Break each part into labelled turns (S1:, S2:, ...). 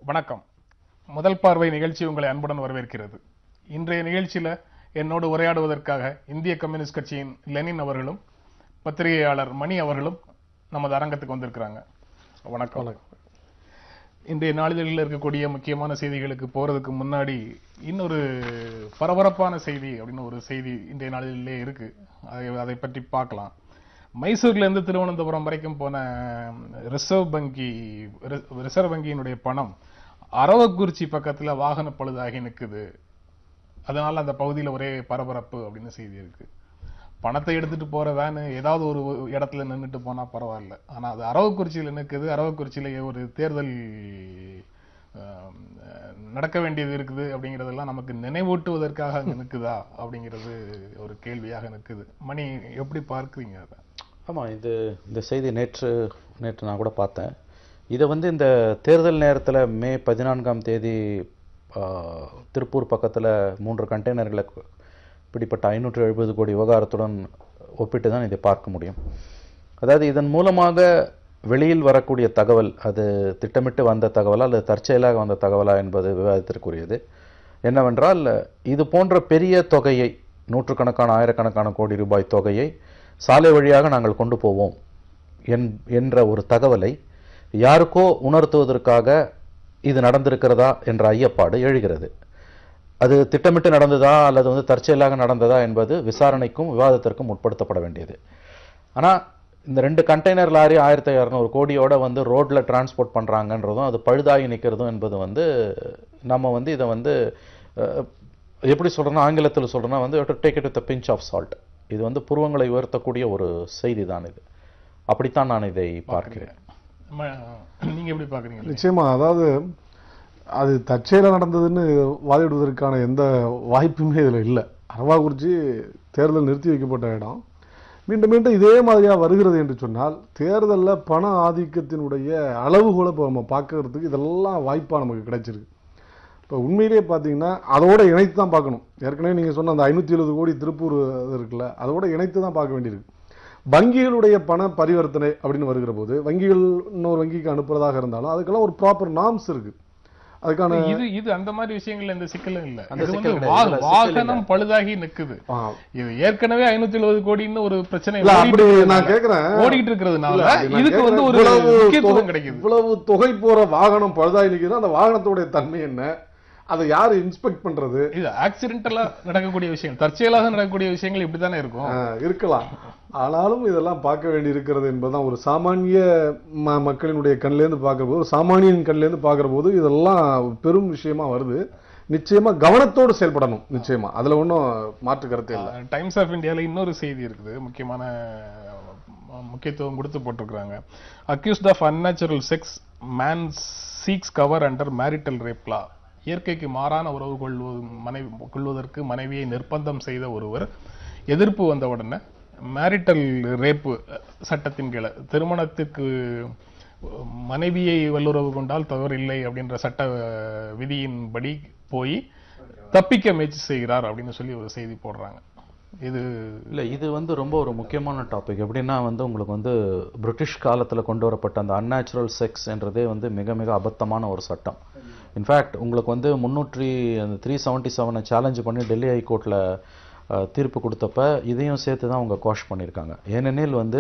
S1: வணக்கம் முதல் பார்வை நிகழ்ச்சி உங்களை அன்புடன் வரவேற்கிறது இன்றைய நிகழ்ச்சியில என்னோடு உரையாடுவதற்காக இந்திய கம்யூனிஸ்ட் கட்சியின் லெனின் அவர்களும் பத்திரிகையாளர் மணி அவர்களும் நமது அரங்கத்துக்கு வந்திருக்கிறாங்க வணக்கம் இன்றைய நாளிதழில் இருக்கக்கூடிய முக்கியமான செய்திகளுக்கு போறதுக்கு முன்னாடி இன்னொரு பரபரப்பான செய்தி அப்படின்னு ஒரு செய்தி இன்றைய நாளிதழிலே இருக்கு அதை அதை பற்றி பார்க்கலாம் மைசூர்ல இருந்து திருவனந்தபுரம் வரைக்கும் போன ரிசர்வ் வங்கி ரி- ரிசர்வ் வங்கியினுடைய பணம் அரவக்குறிச்சி பக்கத்துல வாகன பழுதாகி நிக்குது அதனால அந்த பகுதியில ஒரே பரபரப்பு அப்படின்னு செய்தி இருக்கு பணத்தை எடுத்துட்டு போற வேனு ஏதாவது ஒரு இடத்துல நின்னுட்டு போனா பரவாயில்ல ஆனா அது அரவக்குறிச்சியில நிக்குது அரவக்குறிச்சியில ஒரு தேர்தல் ஆம், அஹ், நடக்க வேண்டியது இருக்குது அப்படிங்கறதெல்லாம் நமக்கு நினைவூட்டுவதற்காக அங்க நிக்குதா அப்படிங்கிறது ஒரு கேள்வியாக நிக்குது மணி எப்படி பார்க்குறீங்க அதை
S2: ஆமாம் இது இந்த செய்தி நேற்று நேற்று நான் கூட பார்த்தேன் இதை வந்து இந்த தேர்தல் நேரத்தில் மே பதினான்காம் தேதி ஆ, திருப்பூர் பக்கத்தில் மூன்று கண்டெய்னர்களை கு- பிடிப்பட்ட ஐநூற்று எழுபது கோடி விவகாரத்துடன் ஒப்பிட்டு தான் இதை பார்க்க முடியும் அதாவது இதன் மூலமாக வெளியில் வரக்கூடிய தகவல் அது திட்டமிட்டு வந்த தகவலா அல்லது தற்செயலாக வந்த தகவலா என்பது விவாதத்திற்குரியது என்னவென்றால் இது போன்ற பெரிய தொகையை நூற்றுக்கணக்கான ஆயிரக்கணக்கான கோடி ரூபாய் தொகையை சாலை வழியாக நாங்கள் கொண்டு போவோம் என் என்ற ஒரு தகவலை யாருக்கோ உணர்த்துவதற்காக இது நடந்திருக்கிறதா என்ற ஐயப்பாடு எழுகிறது அது திட்டமிட்டு நடந்ததா அல்லது வந்து தற்செயலாக நடந்ததா என்பது விசாரணைக்கும் விவாதத்திற்கும் உட்படுத்தப்பட வேண்டியது ஆனா இந்த ரெண்டு கண்டெய்னர் லாரி ஆயிரத்தி இரநூறு கோடியோட வந்து ரோட்ல டிரான்ஸ்போர்ட் பண்றாங்கன்றதும் அது பழுதாகி நிற்கிறதும் என்பது வந்து நம்ம வந்து இதை வந்து அஹ், எப்படி சொல்றேன்னா ஆங்கிலத்தில் சொல்றேன்னா வந்து take it with pinch of salt இது வந்து புருவங்களை உயர்த்தக்கூடிய ஒரு செய்தி தான் இது அப்படித்தான் நான் இதை பார்க்கிறேன்
S1: ம- நீங்க எப்படி பாக்குறீங்க
S3: நிச்சயமா அதாவது அது தற்செயலா நடந்ததுன்னு வாதிடுவதற்கான எந்த வாய்ப்புமே இதுல இல்லை அரவாக்குறிச்சி தேர்தல் நிறுத்தி வைக்கப்பட்ட இடம் மீண்டும் மீண்டும் இதே மாதிரியா வருகிறது என்று சொன்னால் தேர்தல்ல பண ஆதிக்கத்தினுடைய அளவுகோலை இப்போ நம்ம பார்க்கறதுக்கு இதெல்லாம் வாய்ப்பா நமக்கு கிடைச்சிருக்கு இப்போ உண்மையிலேயே பார்த்தீங்கன்னா அதோட இணைத்து தான் பார்க்கணும் ஏற்கனவே நீங்கள் சொன்ன அந்த ஐநூற்றி எழுபது கோடி திருப்பூர் இது இருக்குல்ல அதோட இணைத்து தான் பார்க்க வேண்டியிருக்கு வங்கிகளுடைய பண பரிவர்த்தனை அப்படின்னு வருகிற போது வங்கிகள் இன்னொரு வங்கிக்கு அனுப்புறதாக இருந்தாலும் அதுக்கெல்லாம் ஒரு ப்ராப்பர் நார்ம்ஸ் இருக்கு அதுக்கான
S1: இது இது அந்த மாதிரி விஷயங்கள்ல எந்த சிக்கலும் இல்ல
S2: அந்த
S1: இது வந்து
S2: சிக்கல்
S1: வா-
S2: கிடையாது. இதுல சிக்கல்
S1: வாகனம் பழுதாகி நிக்குது
S3: ஆ,
S1: இது ஏற்கனவே ஐநூத்தி எழுபது கோடின்னு ஒரு பிரச்சனை
S3: இல்ல
S1: ஓடிட்டு
S3: அப்படி
S1: இருக்கிறதுனால-
S3: நான் கேட்கிறேன்
S1: ஓடிட்டு இருக்கிறதுனால
S3: இல்ல, அது நான்
S1: இதுக்கு வந்து
S3: கேட்கிறேன்.
S1: ஒரு
S3: இவ்வளவு
S1: முக்கியத்துவம்
S3: தொகை-
S1: கிடைக்குது
S3: இவ்வளவு தொகை போற வாகனம் பழுதாகி நிக்குதுன்னா அந்த வாகனத்துடைய தன்மை என்ன அதை யாரு இன்ஸ்பெக்ட் பண்றது
S1: இது ஆக்சிடென்டலா நடக்கக்கூடிய விஷயம் தற்செயலாக நடக்கக்கூடிய விஷயங்கள் இப்படித்தானே இருக்கும்
S3: ஆ, இருக்கலாம் ஆனாலும் இதெல்லாம் பார்க்க வேண்டி இருக்கிறது என்பதுதான் ஒரு சாமானிய ம- மக்களினுடைய கண்ணிலேருந்து பார்க்கிற போது ஒரு சாமானியன் கண்ணிலேருந்து பார்க்கிற போது இதெல்லாம் பெரும் விஷயமா வருது நிச்சயமா கவனத்தோடு செயல்படணும் நிச்சயமா அதுல ஒன்றும் மாற்று கருத்து இல்லை
S1: டைம்ஸ் ஆஃப் இந்தியால இன்னொரு செய்தி இருக்குது முக்கியமான அஹ், முக்கியத்துவம் கொடுத்து போட்டிருக்கிறாங்க accused of unnatural sex man seeks cover under marital rape law இயற்கைக்கு மாறான உறவு கொள்வது மனைவி கொள்வதற்கு மனைவியை நிர்பந்தம் செய்த ஒருவர் எதிர்ப்பு வந்த உடனே மேரிட்டல் ரேப்பு சட்டத்தின் கீழே திருமணத்துக்கு மனைவியை வல்லுறவு கொண்டால் தவறு இல்லை அப்படின்ற சட்ட அஹ், விதியின்படி போய் தப்பிக்க முயற்சி செய்கிறார் அப்படின்னு சொல்லி ஒரு செய்தி போடுறாங்க இது
S2: இல்ல இது வந்து ரொம்ப ஒரு முக்கியமான டாபிக் எப்படின்னா வந்து உங்களுக்கு வந்து பிரிட்டிஷ் காலத்துல கொண்டு வரப்பட்ட அந்த அன்நேச்சுரல் செக்ஸ் என்றதே வந்து மிக மிக அபத்தமான ஒரு சட்டம் இன்ஃபேக்ட் உங்களுக்கு வந்து முன்னூற்றி அந்த த்ரீ செவன்ட்டி செவனை சேலஞ்ச் பண்ணி டெல்லி ஹைகோர்ட்டில் தீர்ப்பு கொடுத்தப்ப இதையும் சேர்த்து தான் அவங்க கோஷ் பண்ணியிருக்காங்க ஏனெனில் வந்து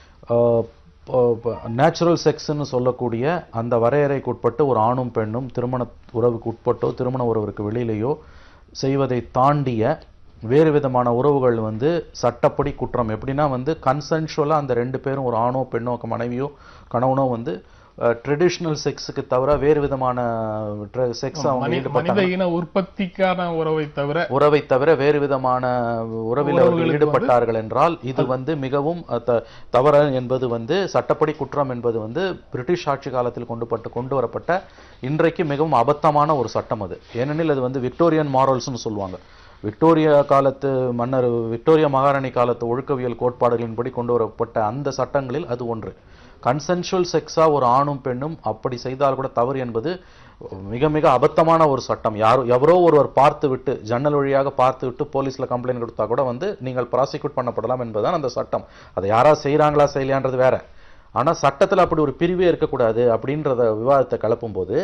S2: நேச்சுரல் செக்ஸ்னு சொல்லக்கூடிய அந்த வரையறைக்கு உட்பட்டு ஒரு ஆணும் பெண்ணும் திருமண உறவுக்கு உட்பட்டோ திருமண உறவிற்கு வெளியிலேயோ செய்வதை தாண்டிய வேறு விதமான உறவுகள் வந்து சட்டப்படி குற்றம் எப்படின்னா வந்து கன்சென்ஷுவலாக அந்த ரெண்டு பேரும் ஒரு ஆணோ பெண்ணோ மனைவியோ கணவனோ வந்து ட்ரெடிஷ்னல் செக்ஸுக்கு தவிர வேறு விதமான செக்ஸ் அவங்க
S1: மனி-
S2: ஈடுபட்டாங்க
S1: மனித இன உற்பத்திக்கான உறவை தவிர
S2: உறவை தவிர வேறு விதமான உறவில் அவர்கள்
S1: உறவுகளுக்கு
S2: ஈடுபட்டார்கள் என்றால் இது வந்து மிகவும் அஹ், த- தவறு என்பது வந்து சட்டப்படி குற்றம் என்பது வந்து பிரிட்டிஷ் ஆட்சி காலத்தில் கொண்டு பட்டு கொண்டு வரப்பட்ட இன்றைக்கு மிகவும் அபத்தமான ஒரு சட்டம் அது ஏனெனில் அது வந்து விக்டோரியன் மாரல்ஸ்னு சொல்லுவாங்க விக்டோரியா காலத்து மன்னர் விக்டோரியா மகாராணி காலத்து ஒழுக்கவியல் கோட்பாடுகளின்படி கொண்டு வரப்பட்ட அந்த சட்டங்களில் அது ஒன்று கன்சென்ஷுவல் செக்ஸா ஒரு ஆணும் பெண்ணும் அப்படி செய்தால் கூட தவறு என்பது மிக மிக அபத்தமான ஒரு சட்டம் யாரோ எவரோ ஒருவர் பார்த்து விட்டு ஜன்னல் வழியாக பார்த்து விட்டு போலீஸ்ல கம்ப்ளைண்ட் கொடுத்தா கூட வந்து நீங்கள் ப்ராசிக்யூட் பண்ணப்படலாம் என்பதுதான் அந்த சட்டம் அதை யாரா செய்றாங்களா செய்யலையான்றது வேற ஆனா சட்டத்துல அப்படி ஒரு பிரிவே இருக்கக்கூடாது அப்படின்றத விவாதத்தை கிளப்பும்போது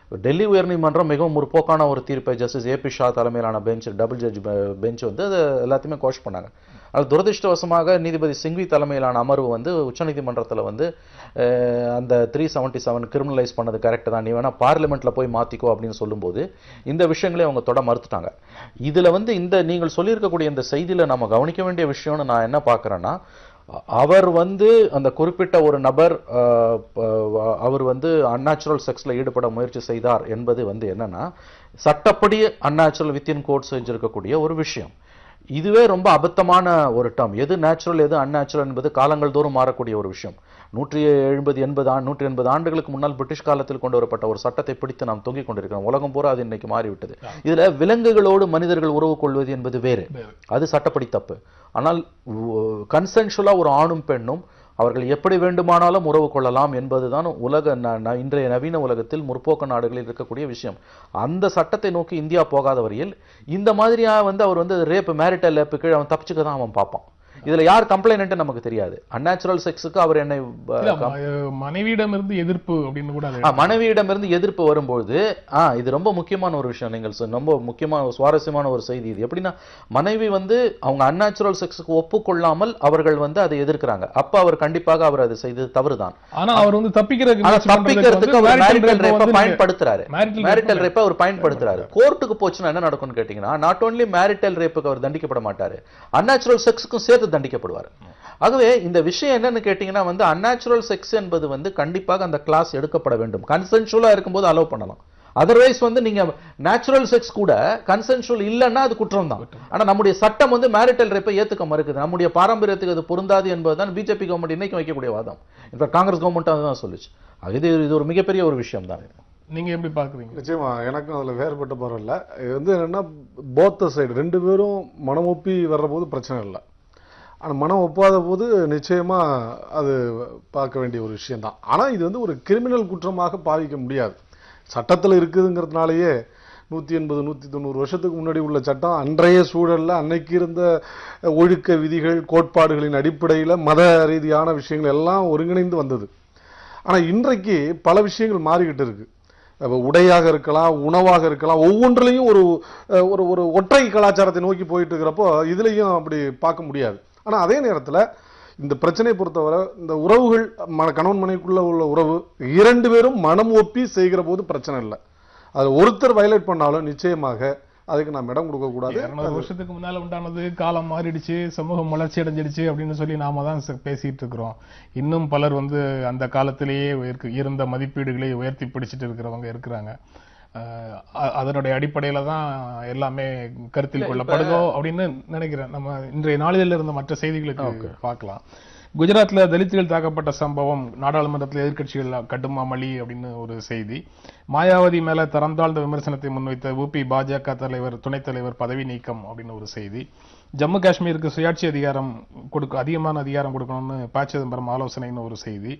S2: டெல்லி உயர்நீதிமன்றம் மிகவும் முற்போக்கான ஒரு தீர்ப்பை ஜஸ்டிஸ் ஏபி ஷா தலைமையிலான பெஞ்ச் டபுள் ஜட்ஜ் பெஞ்ச் வந்து அது எல்லாத்தையுமே கோஷ் பண்ணாங்க அது துரதிருஷ்டவசமாக நீதிபதி சிங்வி தலைமையிலான அமர்வு வந்து உச்சநீதிமன்றத்தில் வந்து அஹ், அந்த த்ரீ செவன்ட்டி செவன் கிரிமினலைஸ் பண்ணது கரெக்ட் தான் நீ வேணா பார்லிமெண்ட்ல போய் மாத்திக்கோ அப்படின்னு சொல்லும்போது இந்த விஷயங்களை அவங்க தொட மறுத்துட்டாங்க இதுல வந்து இந்த நீங்கள் சொல்லியிருக்கக்கூடிய இந்த செய்தியில நம்ம கவனிக்க வேண்டிய விஷயம்னு நான் என்ன பார்க்கறேன்னா அ- அவர் வந்து அந்த குறிப்பிட்ட ஒரு நபர் அஹ், ப- அவர் வந்து அன்நேச்சுரல் செக்ஸ்ல ஈடுபட முயற்சி செய்தார் என்பது வந்து என்னன்னா சட்டப்படி அன்நேச்சுரல் வித்தின் கோட் செஞ்சிருக்கக்கூடிய ஒரு விஷயம் இதுவே ரொம்ப அபத்தமான ஒரு டேர்ம் எது நேச்சுரல் எது அன்நேச்சுரல் என்பது காலங்கள் தோறும் மாறக்கூடிய ஒரு விஷயம் நூற்றி எழுபது எண்பது ஆண்டு நூற்றி எண்பது ஆண்டுகளுக்கு முன்னால் பிரிட்டிஷ் காலத்தில் கொண்டு வரப்பட்ட ஒரு சட்டத்தை பிடித்து நாம் தொங்கிக் கொண்டிருக்கிறோம் உலகம் பூரா அது இன்னைக்கு மாறிவிட்டது இதுல விலங்குகளோடு மனிதர்கள் உறவு கொள்வது என்பது வேறு
S1: வேறு.
S2: அது சட்டப்படி தப்பு ஆனால் கன்சென்ஷுவலா ஒரு ஆணும் பெண்ணும் அவர்கள் எப்படி வேண்டுமானாலும் உறவு கொள்ளலாம் என்பதுதான் உலக ந- ந- இன்றைய நவீன உலகத்தில் முற்போக்கு நாடுகளில் இருக்கக்கூடிய விஷயம் அந்த சட்டத்தை நோக்கி இந்தியா போகாத வரையில் இந்த மாதிரியா வந்து அவர் வந்து ரேப் மேரிட்டல் ரேப்பு கீழே அவன் தப்பிச்சுக்க தான் அவன் பார்ப்பான் இதுல யார் கம்ப்ளைண்ட் நமக்கு தெரியாது அன்நேச்சுரல் செக்ஸுக்கு அவர் என்னை அஹ்,
S1: இல்ல, ம- மனைவியிடமிருந்து எதிர்ப்பு அப்படின்னு கூட அது
S2: ஆ, மனைவியிடமிருந்து எதிர்ப்பு வரும்பொழுது ஆ இது ரொம்ப முக்கியமான ஒரு விஷயம் நீங்கள் சொ- ரொம்ப முக்கியமான சுவாரஸ்யமான ஒரு செய்தி இது எப்படின்னா மனைவி வந்து அவங்க அன்நேச்சுரல் செக்ஸுக்கு ஒப்புக்கொள்ளாமல் அவர்கள் வந்து அதை எதிர்க்கிறாங்க அப்ப அவர் கண்டிப்பாக அவர் அது செய்தது தவறுதான்
S1: ஆனா அவர் வந்து தப்பிக்கிறதுக்கு
S2: ஆனா
S1: முயற்சி பண்றதுக்கு
S2: தப்பிக்கிறதுக்கு
S1: வந்து
S2: அவர்
S1: marital
S2: மேரிட்டல்
S1: rape
S2: ரேப்பை
S1: வந்து
S2: பயன்படுத்துறாரு
S1: marital rape
S2: மேரிட்டல் ரேப்பை அவர் பயன்படுத்துறாரு கோர்ட்டுக்கு போச்சுன்னா என்ன நடக்கும்னு கேட்டீங்கன்னா நாட் ஓன்லி மேரிட்டல் ரேப்புக்கு அவர் தண்டிக்கப்பட மாட்டாரு அன்நேச்சுரல் செக்ஸுக்கும் சேர்த்து தண்டிக்கப்படுவார் ஆகவே இந்த விஷயம் என்னன்னு கேட்டீங்கன்னா வந்து அன்நேச்சுரல் செக்ஸ் என்பது வந்து கண்டிப்பாக அந்த கிளாஸ் எடுக்கப்பட வேண்டும் கன்சென்சுவலா இருக்கும்போது அலோவ் பண்ணலாம் அதர்வைஸ் வந்து நீங்க நேச்சுரல் செக்ஸ் கூட கன்சென்சுவல் இல்லைன்னா அது குற்றம் தான் ஆனா நம்முடைய சட்டம் வந்து மேரிட்டல் ரேப்பை ஏத்துக்க மறுக்குது நம்முடைய பாரம்பரியத்துக்கு அது பொருந்தாது என்பதுதான் பிஜேபி கவர்மெண்ட் இன்னைக்கு வைக்கக்கூடிய வாதம் இப்ப காங்கிரஸ் கவர்மெண்ட் அதுதான் சொல்லுச்சு அது இது இது ஒரு மிகப்பெரிய ஒரு விஷயம் தான்
S1: நீங்க எப்படி பாக்குறீங்க
S3: நிச்சயமா எனக்கும் அதுல வேறுபட்ட பார்வை இல்லை இது வந்து என்னன்னா போத்த சைடு ரெண்டு பேரும் மனம் ஒப்பி வர்ற போது பிரச்சனை இல்லை ஆனா மனம் ஒப்பாத போது நிச்சயமா அது பார்க்க வேண்டிய ஒரு விஷயம் தான் ஆனா இது வந்து ஒரு கிரிமினல் குற்றமாக பாவிக்க முடியாது சட்டத்துல இருக்குதுங்கிறதுனாலயே நூத்தி எண்பது நூத்தி தொண்ணூறு வருஷத்துக்கு முன்னாடி உள்ள சட்டம் அன்றைய சூழல்ல அன்னைக்கு இருந்த ஒழுக்க விதிகள் கோட்பாடுகளின் அடிப்படையில மத ரீதியான விஷயங்கள் எல்லாம் ஒருங்கிணைந்து வந்தது ஆனா இன்றைக்கு பல விஷயங்கள் மாறிக்கிட்டு இருக்கு அப்ப உடையாக இருக்கலாம் உணவாக இருக்கலாம் ஒவ்வொன்றிலையும் ஒரு அஹ், ஒரு ஒரு ஒற்றை கலாச்சாரத்தை நோக்கி போயிட்டு இருக்கிறப்போ இதுலயும் அப்படி பார்க்க முடியாது ஆனா அதே நேரத்துல இந்த பிரச்சனையை பொறுத்தவரை இந்த உறவுகள் ம- கணவன் மனைவிக்குள்ள உள்ள உறவு இரண்டு பேரும் மனம் ஒப்பி செய்கிற போது பிரச்சனை இல்லை அது ஒருத்தர் வயலேட் பண்ணாலும் நிச்சயமாக அதுக்கு நாம் இடம் கொடுக்க கூடாது
S1: இருநூறு வருஷத்துக்கு முன்னால உண்டானது காலம் மாறிடுச்சு சமூகம் வளர்ச்சி அடைஞ்சிடுச்சு அப்படின்னு சொல்லி நாம தான் ச- பேசிட்டு இருக்கிறோம் இன்னும் பலர் வந்து அந்த காலத்திலேயே உயர்க்கு- இருந்த மதிப்பீடுகளை உயர்த்தி பிடிச்சிட்டு இருக்கிறவங்க இருக்கிறாங்க அஹ் அ- அதனுடைய அடிப்படையில தான் எல்லாமே கருத்தில் கொள்ளப்படுதோ அப்படின்னு நினைக்கிறேன் நம்ம இன்றைய நாளிதழில் இருந்த மற்ற செய்திகளுக்கு பார்க்கலாம் குஜராத்ல தலித்துகள் தாக்கப்பட்ட சம்பவம் நாடாளுமன்றத்தில் எதிர்க்கட்சிகள் கடும் அமளி அப்படின்னு ஒரு செய்தி மாயாவதி மேல தரம் தாழ்ந்த விமர்சனத்தை முன்வைத்த உபி பாஜக தலைவர் துணைத் தலைவர் பதவி நீக்கம் அப்படின்னு ஒரு செய்தி ஜம்மு காஷ்மீருக்கு சுயாட்சி அதிகாரம் கொடுக்க அதிகமான அதிகாரம் கொடுக்கணும்னு ப சிதம்பரம் ஆலோசனைன்னு ஒரு செய்தி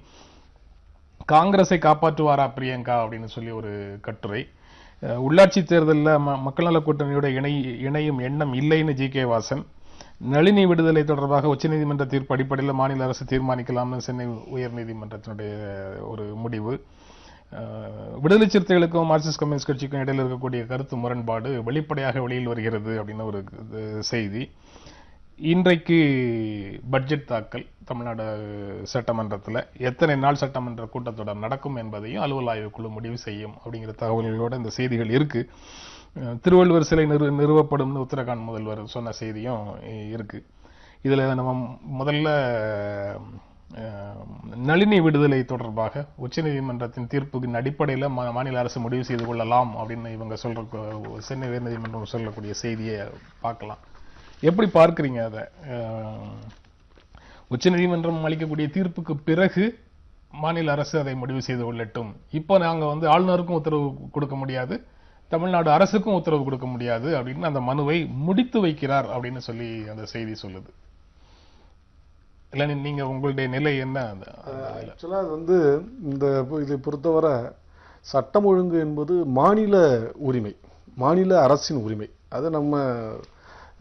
S1: காங்கிரஸை காப்பாற்றுவாரா பிரியங்கா அப்படின்னு சொல்லி ஒரு கட்டுரை அஹ் உள்ளாட்சி தேர்தலில் ம மக்கள் நல கூட்டணியோட இணை இணையும் எண்ணம் இல்லைன்னு ஜி கே வாசன் நளினி விடுதலை தொடர்பாக உச்சநீதிமன்ற தீர்ப்பு அடிப்படையில் மாநில அரசு தீர்மானிக்கலாம்னு சென்னை உயர்நீதிமன்றத்தினுடைய ஒரு முடிவு அஹ் விடுதலை சிறுத்தைகளுக்கும் மார்க்சிஸ்ட் கம்யூனிஸ்ட் கட்சிக்கும் இடையில் இருக்கக்கூடிய கருத்து முரண்பாடு வெளிப்படையாக வெளியில் வருகிறது அப்படின்னு ஒரு இது செய்தி இன்றைக்கு பட்ஜெட் தாக்கல் தமிழ்நாடு சட்டமன்றத்தில் எத்தனை நாள் சட்டமன்ற கூட்டத்தொடர் நடக்கும் என்பதையும் அலுவல் ஆய்வுக்குழு முடிவு செய்யும் அப்படிங்கிற தகவல்களோட இந்த செய்திகள் இருக்கு அஹ் திருவள்ளுவர் சிலை நிறு நிறுவப்படும்னு உத்தரகாண்ட் முதல்வர் சொன்ன செய்தியும் இ- இருக்கு இதுல நம்ம முதல்ல அஹ், நளினி விடுதலை தொடர்பாக உச்சநீதிமன்றத்தின் தீர்ப்புக்கு அடிப்படையில் மா- மாநில அரசு முடிவு செய்து கொள்ளலாம் அப்படின்னு இவங்க சொல்ற கு- சென்னை உயர்நீதிமன்றம் சொல்லக்கூடிய செய்தியை பார்க்கலாம் எப்படி பார்க்கறீங்க அதை அஹ், உச்சநீதிமன்றம் அளிக்கக்கூடிய தீர்ப்புக்கு பிறகு மாநில அரசு அதை முடிவு செய்து கொள்ளட்டும் இப்போ நாங்க வந்து ஆளுநருக்கும் உத்தரவு கொடுக்க முடியாது தமிழ்நாடு அரசுக்கும் உத்தரவு கொடுக்க முடியாது அப்படின்னு அந்த மனுவை முடித்து வைக்கிறார் அப்படின்னு சொல்லி அந்த செய்தி சொல்லுது இல்ல நீ- நீங்க உங்களுடைய நிலை என்ன அந்த- அதுல?
S3: ஆக்சுவலாக அது வந்து இந்த பொ- இதை பொறுத்தவரை சட்டம் ஒழுங்கு என்பது மாநில உரிமை மாநில அரசின் உரிமை அது நம்ம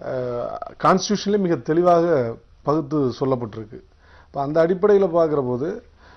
S3: கான்ஸ்டியூஷன்லேயே மிக தெளிவாக பகுத்து சொல்லப்பட்டிருக்கு இப்போ அந்த அடிப்படையில் பார்க்குற போது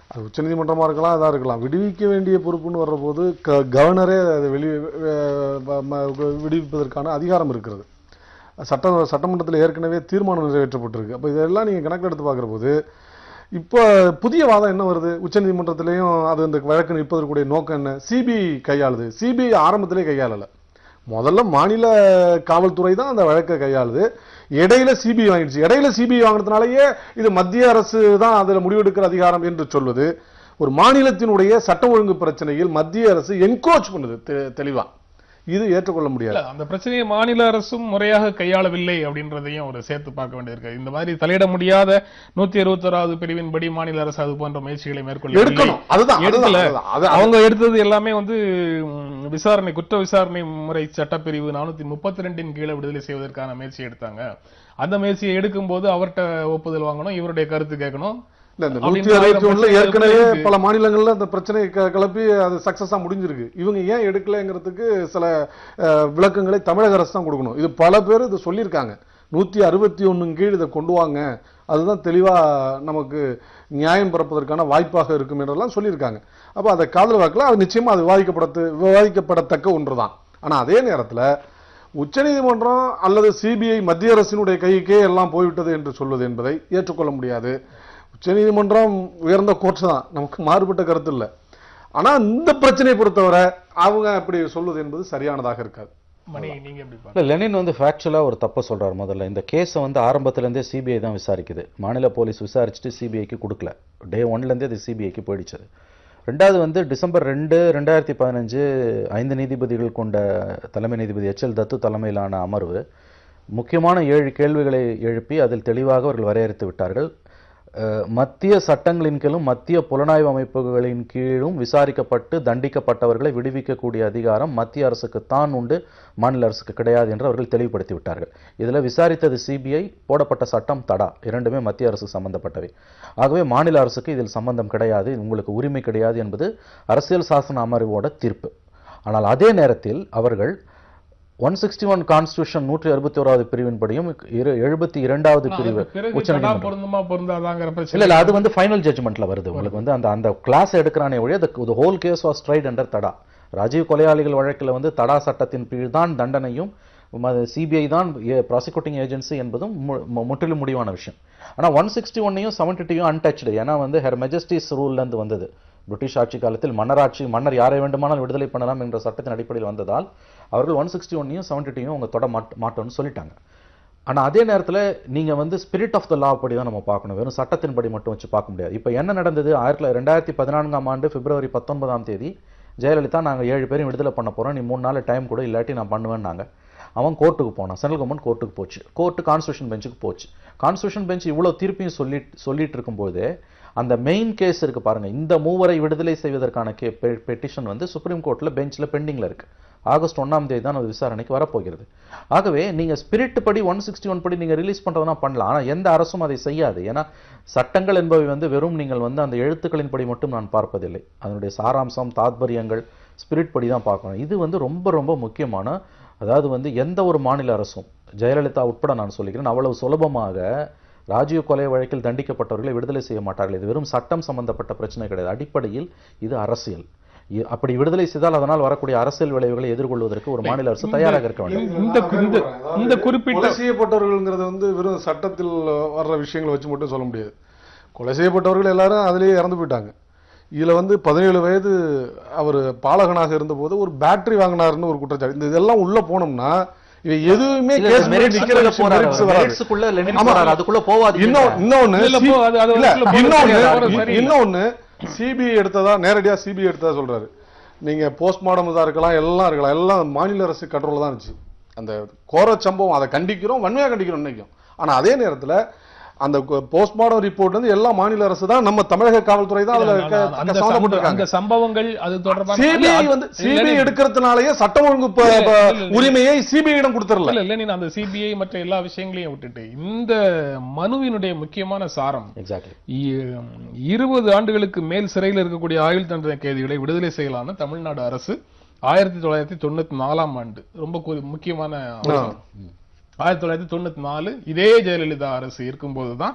S3: அது உச்சநீதிமன்றமா இருக்கலாம் இதா இருக்கலாம் விடுவிக்க வேண்டிய பொறுப்புன்னு வர்றபோது க கவர்னரே அதை வெளி அஹ் ம- ம- விடுவிப்பதற்கான அதிகாரம் இருக்கிறது சட்ட சட்டமன்றத்தில் ஏற்கனவே தீர்மானம் நிறைவேற்றப்பட்டிருக்கு அப்போ இதெல்லாம் நீங்கள் கணக்கில் எடுத்து பார்க்குற போது இப்போ புதிய வாதம் என்ன வருது உச்சநீதிமன்றத்திலையும் அது இந்த வழக்கு நிற்பதற்குரிய நோக்கம் என்ன சிபிஐ கையாளுது சிபிஐ ஆரம்பத்திலே கையாளலை முதல்ல மாநில காவல்துறை தான் அந்த வழக்கை கையாளுது இடையில சிபிஐ வாங்கிடுச்சு இடையில சிபிஐ வாங்கினதுனாலயே இது மத்திய அரசு தான் அதில் முடிவெடுக்கிற அதிகாரம் என்று சொல்வது ஒரு மாநிலத்தினுடைய சட்ட ஒழுங்கு பிரச்சனையில் மத்திய அரசு என்கோச் பண்ணுது தெ- தெளிவா இது ஏற்றுக்கொள்ள முடியாது
S1: இல்ல அந்த பிரச்சனையை மாநில அரசும் முறையாக கையாளவில்லை அப்படின்றதையும் ஒரு சேர்த்து பார்க்க வேண்டியிருக்கு இந்த மாதிரி தலையிட முடியாத நூத்தி அறுபத்தோராவது பிரிவின்படி மாநில அரசு அது போன்ற முயற்சிகளை மேற்கொள்ள
S3: எடுக்கணும் அதுதான் அதுதான்,
S1: எடுக்கல
S3: அதுதான். அது-
S1: அவங்க எடுத்தது எல்லாமே வந்து ம், விசாரணை குற்ற விசாரணை முறை சட்டப்பிரிவு நானூத்தி முப்பத்தி ரெண்டின் கீழே விடுதலை செய்வதற்கான முயற்சி எடுத்தாங்க அந்த முயற்சியை எடுக்கும்போது அவர்ட்ட ஒப்புதல் வாங்கணும் இவருடைய கருத்து கேட்கணும்
S3: இல்ல இந்த
S1: அப்படின்ற
S3: நூத்தி அறுபத்தி
S1: ஆயிரம்
S3: ஒண்ணுல
S1: பிரச்சனை
S3: ஏற்கனவே
S1: இருக்கு.
S3: பல மாநிலங்கள்ல அந்த பிரச்சனையை க- கிளப்பி அது சக்சஸா முடிஞ்சிருக்கு இவங்க ஏன் எடுக்கலைங்கிறதுக்கு சில அஹ், விளக்கங்களை தமிழக அரசு தான் கொடுக்கணும் இது பல பேர் இது சொல்லியிருக்காங்க நூத்தி அறுபத்தி ஒண்ணுன் கீழ் இதை கொண்டு வாங்க அதுதான் தெளிவா நமக்கு நியாயம் பிறப்பதற்கான வாய்ப்பாக இருக்கும் என்றெல்லாம் சொல்லியிருக்காங்க அப்ப அதை காதல் வாக்குல அது நிச்சயமா அது விவாதிக்கப்படத்து விவாதிக்கப்படத்தக்க ஒன்றுதான் ஆனா அதே நேரத்துல உச்சநீதிமன்றம் அல்லது சிபிஐ மத்திய அரசினுடைய கைக்கே எல்லாம் போய்விட்டது என்று சொல்வது என்பதை ஏற்றுக்கொள்ள முடியாது உச்சநீதிமன்றம் உயர்ந்த கோர்ட் தான் நமக்கு மாறுபட்ட கருத்து இல்லை ஆனா இந்த பிரச்சனையை பொறுத்தவரை அவங்க அப்படி சொல்வது என்பது சரியானதாக இருக்காது
S1: மணி நீங்க எப்படி பாருங்க
S2: இல்லை லெனின் வந்து ஃபேக்சுவலாக ஒரு தப்பை சொல்றாரு முதல்ல இந்த கேஸை வந்து ஆரம்பத்துலேருந்தே சிபிஐ தான் விசாரிக்குது மாநில போலீஸ் விசாரிச்சுட்டு சிபிஐக்கு கொடுக்கல டே ஒன்லேருந்தே அது சிபிஐக்கு போயிடுச்சது ரெண்டாவது வந்து டிசம்பர் ரெண்டு ரெண்டாயிரத்தி பதினஞ்சு ஐந்து நீதிபதிகள் கொண்ட தலைமை நீதிபதி எச் எல் தத்து தலைமையிலான அமர்வு முக்கியமான ஏழு கேள்விகளை எழுப்பி அதில் தெளிவாக அவர்கள் வரையறுத்து விட்டார்கள் அஹ், மத்திய சட்டங்களின் கீழும் மத்திய புலனாய்வு அமைப்புகளின் கீழும் விசாரிக்கப்பட்டு தண்டிக்கப்பட்டவர்களை விடுவிக்கக்கூடிய அதிகாரம் மத்திய அரசுக்கு தான் உண்டு மாநில அரசுக்கு கிடையாது என்று அவர்கள் தெளிவுபடுத்தி விட்டார்கள் இதில் விசாரித்தது சிபிஐ போடப்பட்ட சட்டம் தடா இரண்டுமே மத்திய அரசு சம்பந்தப்பட்டவை ஆகவே மாநில அரசுக்கு இதில் சம்பந்தம் கிடையாது உங்களுக்கு உரிமை கிடையாது என்பது அரசியல் சாசன அமர்வோட தீர்ப்பு ஆனால் அதே நேரத்தில் அவர்கள் ஒன் சிக்ஸ்டி ஒன் கான்ஸ்டியூஷன் நூற்றி அறுபத்தி ஓராவது பிரிவின்படியும் இரு எழுபத்தி இரண்டாவது பிரிவு
S1: அதுக்கு பிறகு கடா
S2: உச்சநீதிமன்றம்
S1: பொருந்துமா பொருந்தாதாங்கிற
S2: இல்ல
S1: பிரச்சனை
S2: இல்ல அது வந்து ஃபைனல் ஜட்ஜ்மெண்ட்ல வருது உங்களுக்கு வந்து அந்த அந்த கிளாஸ் எடுக்கிறானே ஒழிய the whole case was tried under TADA Rajiv கொலையாளிகள் வழக்கில் வந்து தடா சட்டத்தின் கீழ் தான் தண்டனையும் சிபிஐ தான் ப்ராசிக்யூட்டிங் ஏஜென்சி என்பதும் மு- மு- முற்றிலும் முடிவான விஷயம் ஆனா ஒன் சிக்ஸ்டி ஒன்னையும் செவன்டி டூயும் அன்டச்டு ஏன்னா வந்து ஹெர் மெஜஸ்டிஸ் ரூல்லேருந்து வந்தது பிரிட்டிஷ் ஆட்சி காலத்தில் மன்னராட்சி மன்னர் யாரை வேண்டுமானால் விடுதலை பண்ணலாம் என்ற சட்டத்தின் அடிப்படையில் வந்ததால் அவர்கள் ஒன் சிக்ஸ்டி ஒன்னையும் செவன்டி டூயும் அவங்க தொட மாட் மாட்டோம்னு சொல்லிட்டாங்க ஆனா அதே நேரத்துல நீங்க வந்து ஸ்பிரிட் ஆஃப் த லா படி தான் நம்ம பார்க்கணும் வெறும் சட்டத்தின்படி மட்டும் வச்சு பார்க்க முடியாது இப்போ என்ன நடந்தது ஆயிரத்தி தொள்ளாயிரத்தி ரெண்டாயிரத்தி பதினான்காம் ஆண்டு பிப்ரவரி பத்தொன்பதாம் தேதி ஜெயலலிதா நாங்க ஏழு பேரும் விடுதலை பண்ண போறோம் நீ மூணு நாள் டைம் கூட இல்லாட்டி நான் பண்ணுவேன்னாங்க அவன் கோர்ட்டுக்கு போனான் சென்ட்ரல் கவர்மெண்ட் கோர்ட்டுக்கு போச்சு கோர்ட்டு கான்ஸ்டியூஷன் பெஞ்சுக்கு போச்சு கான்ஸ்டியூஷன் பெஞ்ச் இவ்வளவு தீர்ப்பையும் சொல்லி சொல்லிட்டு இருக்கும்போது அந்த மெயின் கேஸ் இருக்கு பாருங்க இந்த மூவரை விடுதலை செய்வதற்கான கே பெட்டிஷன் வந்து சுப்ரீம் கோர்ட்ல பெஞ்ச்ல பெண்டிங்ல இருக்கு ஆகஸ்ட் ஒண்ணாம் தேதி தான் அது விசாரணைக்கு வரப்போகிறது ஆகவே நீங்க ஸ்பிரிட் படி ஒன் சிக்ஸ்டி ஒன் படி நீங்க ரிலீஸ் பண்றதுனா பண்ணலாம் ஆனா எந்த அரசும் அதை செய்யாது ஏன்னா சட்டங்கள் என்பவை வந்து வெறும் நீங்கள் வந்து அந்த எழுத்துக்களின் படி மட்டும் நான் பார்ப்பதில்லை அதனுடைய சாராம்சம் தாத்பரியங்கள் ஸ்பிரிட் படி தான் பார்க்கணும் இது வந்து ரொம்ப ரொம்ப முக்கியமான அதாவது வந்து எந்த ஒரு மாநில அரசும் ஜெயலலிதா உட்பட நான் சொல்லிக்கிறேன் அவ்வளவு சுலபமாக ராஜீவ் கொலை வழக்கில் தண்டிக்கப்பட்டவர்களை விடுதலை செய்ய மாட்டார்கள் இது வெறும் சட்டம் சம்பந்தப்பட்ட பிரச்சனை கிடையாது அடிப்படையில் இது அரசியல் இ- அப்படி விடுதலை செய்தால் அதனால் வரக்கூடிய அரசியல் விளைவுகளை எதிர்கொள்வதற்கு ஒரு மாநில அரசு தயாராக இருக்க வேண்டும்
S1: இந்த இந்த இந்த குறிப்பிட்ட
S3: கொலை செய்யப்பட்டவர்கள்ங்கிறது வந்து வெறும் சட்டத்தில் வர்ற விஷயங்களை வச்சு மட்டும் சொல்ல முடியாது கொலை செய்யப்பட்டவர்கள் எல்லாரும் அதிலேயே இறந்து போயிட்டாங்க இதுல வந்து பதினேழு வயது அவர் பாலகனாக இருந்தபோது ஒரு பேட்டரி வாங்கினாருன்னு ஒரு குற்றச்சாட்டு இந்த இதெல்லாம் உள்ள போனோம்னா இவ எதுவுமே
S2: இல்ல,
S3: கேஸ்
S2: merits-க்குள்ள போறாரு அவர்.
S3: வராது
S2: merits-க்குள்ள லெனின்
S3: ஆமா.
S2: போறாரு. அதுக்குள்ள போவாதீங்க.
S3: இன்னொ- இன்னொன்னு
S1: இல்ல,
S3: சி-
S1: போ, அது- அது
S3: இல்ல,
S1: அதுக்குள்ள போறது
S3: இன்னொன்னு
S1: சரியில்லை, போறது சரியில்லை.
S3: இன்னொன்னு சிபிஐ எடுத்ததா நேரடியா சிபிஐ எடுத்ததா சொல்றாரு நீங்க போஸ்ட்மார்டம் இதா இருக்கலாம் எல்லாம் இருக்கலாம் எல்லாம் மாநில அரசு கண்ட்ரோல் தான் இருந்துச்சு அந்த கோர சம்பவம் அதை கண்டிக்கிறோம் வன்மையா கண்டிக்கிறோம் நினைக்கும் ஆனா அதே நேரத்துல அந்த போஸ்ட்மார்டம் ரிப்போர்ட் வந்து எல்லா மாநில அரசு தான் நம்ம தமிழக காவல்துறை தான் அதுல க-
S1: அந்த சம்பவ-
S3: சம்மந்தப்பட்டிருக்காங்க
S1: அந்த சம்பவங்கள் அது தொடர்பான
S3: சிபிஐ
S1: இல்ல,
S3: வந்து
S1: இல்ல,
S3: சிபிஐ
S1: இல்ல,
S3: எடுக்கிறதுனாலயே சட்டம் ஒழுங்கு ப-
S1: இல்ல,
S3: ப-
S1: இல்ல, இல்ல.
S3: உரிமையை சிபிஐ இடம் கொடுத்துடல
S1: இல்ல இல்ல நீ அந்த சிபிஐ மற்ற எல்லா விஷயங்களையும் விட்டுட்டு இந்த மனுவினுடைய முக்கியமான சாரம்
S2: எக்ஸாக்ட்லி
S1: இ- இருபது ஆண்டுகளுக்கு மேல் சிறையில் இருக்கக்கூடிய ஆயுள் தண்டனை கைதிகளை விடுதலை செய்யலாம்னு தமிழ்நாடு அரசு ஆயிரத்தி தொள்ளாயிரத்தி தொண்ணூத்தி நாலாம் ஆண்டு ரொம்ப குறி- முக்கியமான அவசரம். ஆயிரத்தி தொள்ளாயிரத்தி தொண்ணூத்தி நாலு இதே ஜெயலலிதா அரசு இருக்கும்போது தான்